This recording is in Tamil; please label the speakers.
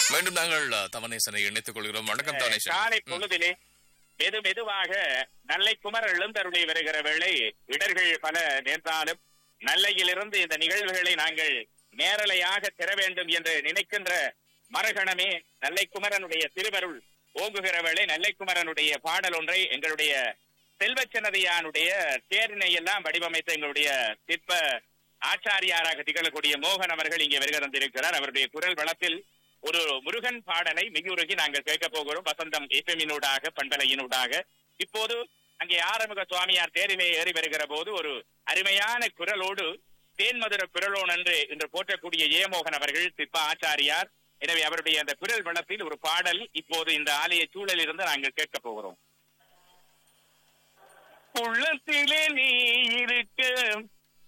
Speaker 1: மீண்டும் நாங்கள் அஹ், தவனேசனை இணைத்துக் கொள்கிறோம் வணக்கம் தவனேசன்
Speaker 2: காலை
Speaker 1: ம்.
Speaker 2: பொழுதிலே மெது மெதுவாக நல்லை குமர் எழுந்தருளி வருகிற வேளை இடர்கள் பல நேர்ந்தாலும் நல்லையிலிருந்து இந்த நிகழ்வுகளை நாங்கள் நேரலையாக பெற வேண்டும் என்று நினைக்கின்ற மரகணமே நல்லை குமரனுடைய திருவருள் ஓங்குகிற வேளை நல்லை குமரனுடைய பாடல் ஒன்றை எங்களுடைய செல்வச்சனதியானுடைய தேரினை எல்லாம் வடிவமைத்த எங்களுடைய சிற்ப ஆச்சாரியாராக திகழக்கூடிய மோகன் அவர்கள் இங்கே வருகை தந்திருக்கிறார் அவருடைய குரல் வளத்தில் ஒரு முருகன் பாடலை மிகுருகி நாங்கள் கேட்க போகிறோம் வசந்தம் எஃப்எம்மினூடாக பண்பலையினூடாக இப்போது அங்கே ஆறுமுக சுவாமியார் தேரிலே ஏறி வருகிற போது ஒரு அருமையான குரலோடு தேன்மதுர குரலோன் என்று இன்று போற்றக்கூடிய ஏமோகன் அவர்கள் சிற்ப ஆச்சாரியார் எனவே அவருடைய அந்த குரல் வளத்தில் ஒரு பாடல் இப்போது இந்த ஆலய சூழலில் இருந்து நாங்கள் கேட்க போகிறோம் உள்ளத்திலே நீ இருக்க